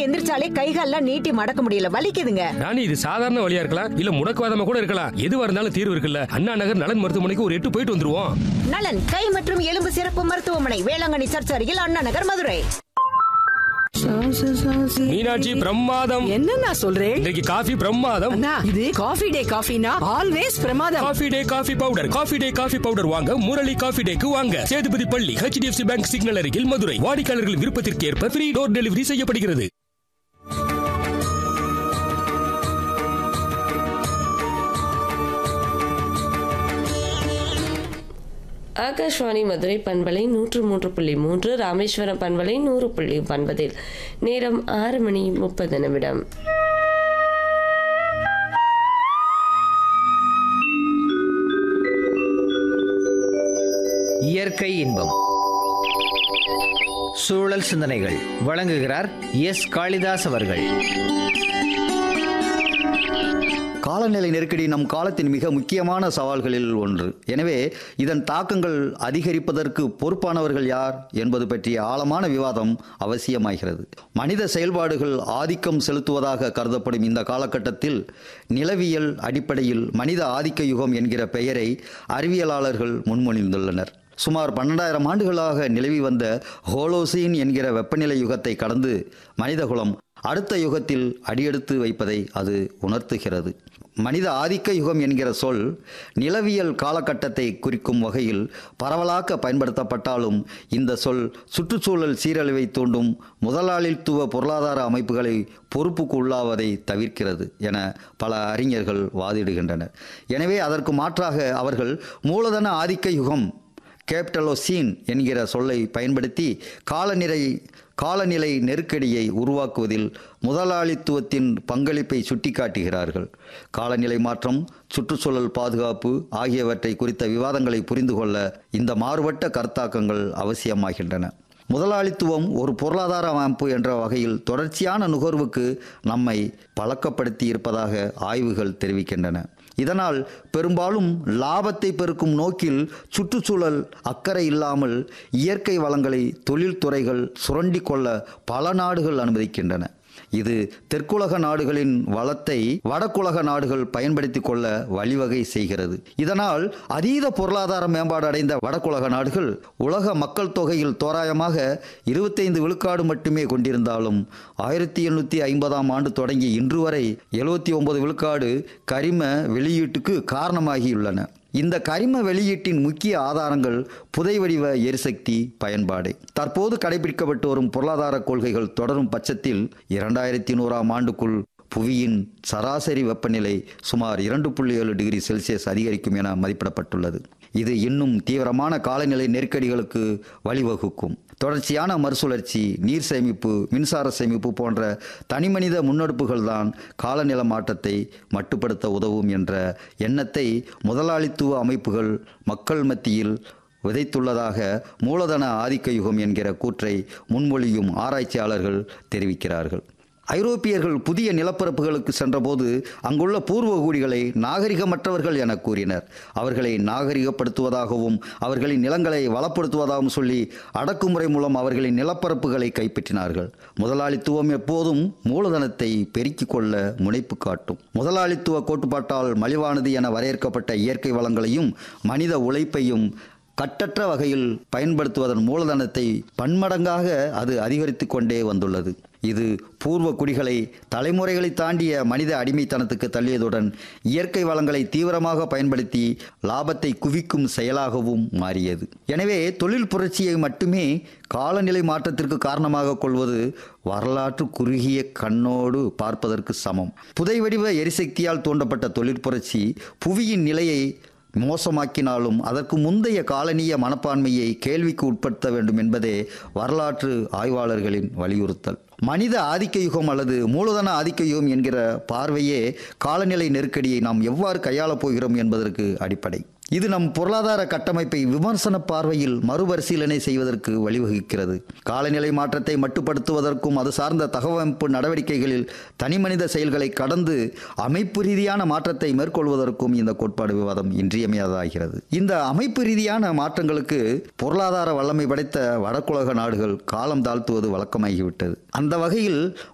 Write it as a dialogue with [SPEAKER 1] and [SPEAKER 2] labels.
[SPEAKER 1] எந்திரிச்சாலே கைகால்லாம் நீட்டி மடக்க முடியல வலிக்குதுங்க
[SPEAKER 2] ராணி இது சாதாரண வழியா இருக்கலாம் இல்ல முடக்குவாதமா கூட இருக்கலாம் எதுவா இருந்தாலும் தீர்வு இருக்குல்ல அண்ணா நகர் நலன் மருத்துவமனைக்கு ஒரு எட்டு போயிட்டு வந்துருவோம்
[SPEAKER 1] நலன் கை மற்றும் எலும்பு சிறப்பு மருத்துவமனை வேளாங்கண்ணி சர்ச் அருகில் அண்ணா நகர் மதுரை
[SPEAKER 2] மீனாட்சி பிரமாதம்
[SPEAKER 3] என்னண்ணா சொல்றேன்
[SPEAKER 2] இன்றைக்கு காஃபி பிரமாதம்
[SPEAKER 3] அண்ணா இது காஃபி டே காஃபினா ஆல்வேஸ் பிரமாதம்
[SPEAKER 2] coffee day coffee powder coffee day coffee powder வாங்க முரளி காஃபி டேக்கு வாங்க சேதுபதி பள்ளி ஹெச்டிஎஃப்சி பேங்க் சிக்னல் அருகில் மதுரை வாடிக்கையாளர்கள் விருப்பத்திற்கு ஏற்ப ஃப்ரீ டோர் டெலிவரி செய்யப்படுகிறது
[SPEAKER 4] ஆகாஷ்வாணி மதுரை பண்பலை நூற்று மூன்று புள்ளி மூன்று ராமேஸ்வரம் பண்பலை நூறு புள்ளி ஒன்பதில் நேரம் ஆறு மணி முப்பது நிமிடம்
[SPEAKER 5] இயற்கை இன்பம் சூழல் சிந்தனைகள் வழங்குகிறார் எஸ் காளிதாஸ் அவர்கள்
[SPEAKER 6] காலநிலை நெருக்கடி நம் காலத்தின் மிக முக்கியமான சவால்களில் ஒன்று எனவே இதன் தாக்கங்கள் அதிகரிப்பதற்கு பொறுப்பானவர்கள் யார் என்பது பற்றிய ஆழமான விவாதம் அவசியமாகிறது மனித செயல்பாடுகள் ஆதிக்கம் செலுத்துவதாக கருதப்படும் இந்த காலகட்டத்தில் நிலவியல் அடிப்படையில் மனித ஆதிக்க யுகம் என்கிற பெயரை அறிவியலாளர்கள் முன்மொழிந்துள்ளனர் சுமார் பன்னெண்டாயிரம் ஆண்டுகளாக நிலவி வந்த ஹோலோசீன் என்கிற வெப்பநிலை யுகத்தை கடந்து மனிதகுலம் அடுத்த யுகத்தில் அடியெடுத்து வைப்பதை அது உணர்த்துகிறது மனித ஆதிக்க யுகம் என்கிற சொல் நிலவியல் காலகட்டத்தை குறிக்கும் வகையில் பரவலாக்க பயன்படுத்தப்பட்டாலும் இந்த சொல் சுற்றுச்சூழல் சீரழிவை தூண்டும் முதலாளித்துவ பொருளாதார அமைப்புகளை பொறுப்புக்கு உள்ளாவதை தவிர்க்கிறது என பல அறிஞர்கள் வாதிடுகின்றனர் எனவே அதற்கு மாற்றாக அவர்கள் மூலதன ஆதிக்க யுகம் கேப்டலோசீன் என்கிற சொல்லை பயன்படுத்தி காலநிலை காலநிலை நெருக்கடியை உருவாக்குவதில் முதலாளித்துவத்தின் பங்களிப்பை சுட்டிக்காட்டுகிறார்கள் காலநிலை மாற்றம் சுற்றுச்சூழல் பாதுகாப்பு ஆகியவற்றை குறித்த விவாதங்களை புரிந்து கொள்ள இந்த மாறுபட்ட கருத்தாக்கங்கள் அவசியமாகின்றன முதலாளித்துவம் ஒரு பொருளாதார அமைப்பு என்ற வகையில் தொடர்ச்சியான நுகர்வுக்கு நம்மை பழக்கப்படுத்தி இருப்பதாக ஆய்வுகள் தெரிவிக்கின்றன இதனால் பெரும்பாலும் லாபத்தை பெருக்கும் நோக்கில் சுற்றுச்சூழல் அக்கறை இல்லாமல் இயற்கை வளங்களை தொழில்துறைகள் சுரண்டி கொள்ள பல நாடுகள் அனுமதிக்கின்றன இது தெற்குலக நாடுகளின் வளத்தை வடக்குலக நாடுகள் பயன்படுத்தி கொள்ள வழிவகை செய்கிறது இதனால் அதீத பொருளாதார மேம்பாடு அடைந்த வடக்குலக நாடுகள் உலக மக்கள் தொகையில் தோராயமாக இருபத்தைந்து விழுக்காடு மட்டுமே கொண்டிருந்தாலும் ஆயிரத்தி எண்ணூற்றி ஐம்பதாம் ஆண்டு தொடங்கி இன்று வரை எழுபத்தி ஒன்பது விழுக்காடு கரிம வெளியீட்டுக்கு காரணமாகியுள்ளன இந்த கரிம வெளியீட்டின் முக்கிய ஆதாரங்கள் புதை வடிவ எரிசக்தி பயன்பாடு தற்போது கடைபிடிக்கப்பட்டு வரும் பொருளாதார கொள்கைகள் தொடரும் பட்சத்தில் இரண்டாயிரத்தி நூறாம் ஆண்டுக்குள் புவியின் சராசரி வெப்பநிலை சுமார் இரண்டு புள்ளி ஏழு டிகிரி செல்சியஸ் அதிகரிக்கும் என மதிப்பிடப்பட்டுள்ளது இது இன்னும் தீவிரமான காலநிலை நெருக்கடிகளுக்கு வழிவகுக்கும் தொடர்ச்சியான மறுசுழற்சி நீர் சேமிப்பு மின்சார சேமிப்பு போன்ற தனிமனித முன்னெடுப்புகள் தான் காலநில மாற்றத்தை மட்டுப்படுத்த உதவும் என்ற எண்ணத்தை முதலாளித்துவ அமைப்புகள் மக்கள் மத்தியில் விதைத்துள்ளதாக மூலதன ஆதிக்க யுகம் என்கிற கூற்றை முன்மொழியும் ஆராய்ச்சியாளர்கள் தெரிவிக்கிறார்கள் ஐரோப்பியர்கள் புதிய நிலப்பரப்புகளுக்கு சென்றபோது அங்குள்ள பூர்வகுடிகளை நாகரிகமற்றவர்கள் என கூறினர் அவர்களை நாகரிகப்படுத்துவதாகவும் அவர்களின் நிலங்களை வளப்படுத்துவதாகவும் சொல்லி அடக்குமுறை மூலம் அவர்களின் நிலப்பரப்புகளை கைப்பற்றினார்கள் முதலாளித்துவம் எப்போதும் மூலதனத்தை பெருக்கிக் கொள்ள முனைப்பு காட்டும் முதலாளித்துவ கோட்பாட்டால் மலிவானது என வரையறுக்கப்பட்ட இயற்கை வளங்களையும் மனித உழைப்பையும் கட்டற்ற வகையில் பயன்படுத்துவதன் மூலதனத்தை பன்மடங்காக அது அதிகரித்து கொண்டே வந்துள்ளது இது பூர்வ குடிகளை தலைமுறைகளை தாண்டிய மனித அடிமைத்தனத்துக்கு தள்ளியதுடன் இயற்கை வளங்களை தீவிரமாக பயன்படுத்தி லாபத்தை குவிக்கும் செயலாகவும் மாறியது எனவே தொழில் புரட்சியை மட்டுமே காலநிலை மாற்றத்திற்கு காரணமாக கொள்வது வரலாற்று குறுகிய கண்ணோடு பார்ப்பதற்கு சமம் புதை வடிவ எரிசக்தியால் தூண்டப்பட்ட தொழிற்புரட்சி புவியின் நிலையை மோசமாக்கினாலும் அதற்கு முந்தைய காலனிய மனப்பான்மையை கேள்விக்கு உட்படுத்த வேண்டும் என்பதே வரலாற்று ஆய்வாளர்களின் வலியுறுத்தல் மனித ஆதிக்க யுகம் அல்லது மூலதன ஆதிக்க யுகம் என்கிற பார்வையே காலநிலை நெருக்கடியை நாம் எவ்வாறு கையாளப் போகிறோம் என்பதற்கு அடிப்படை இது நம் பொருளாதார கட்டமைப்பை விமர்சன பார்வையில் மறுபரிசீலனை செய்வதற்கு வழிவகுக்கிறது காலநிலை மாற்றத்தை மட்டுப்படுத்துவதற்கும் அது சார்ந்த தகவமைப்பு நடவடிக்கைகளில் தனிமனித செயல்களை கடந்து அமைப்பு ரீதியான மாற்றத்தை மேற்கொள்வதற்கும் இந்த கோட்பாடு விவாதம் இன்றியமையாததாகிறது இந்த அமைப்பு ரீதியான மாற்றங்களுக்கு பொருளாதார வல்லமை படைத்த வடக்குலக நாடுகள் காலம் தாழ்த்துவது வழக்கமாகிவிட்டது அந்த வகையில்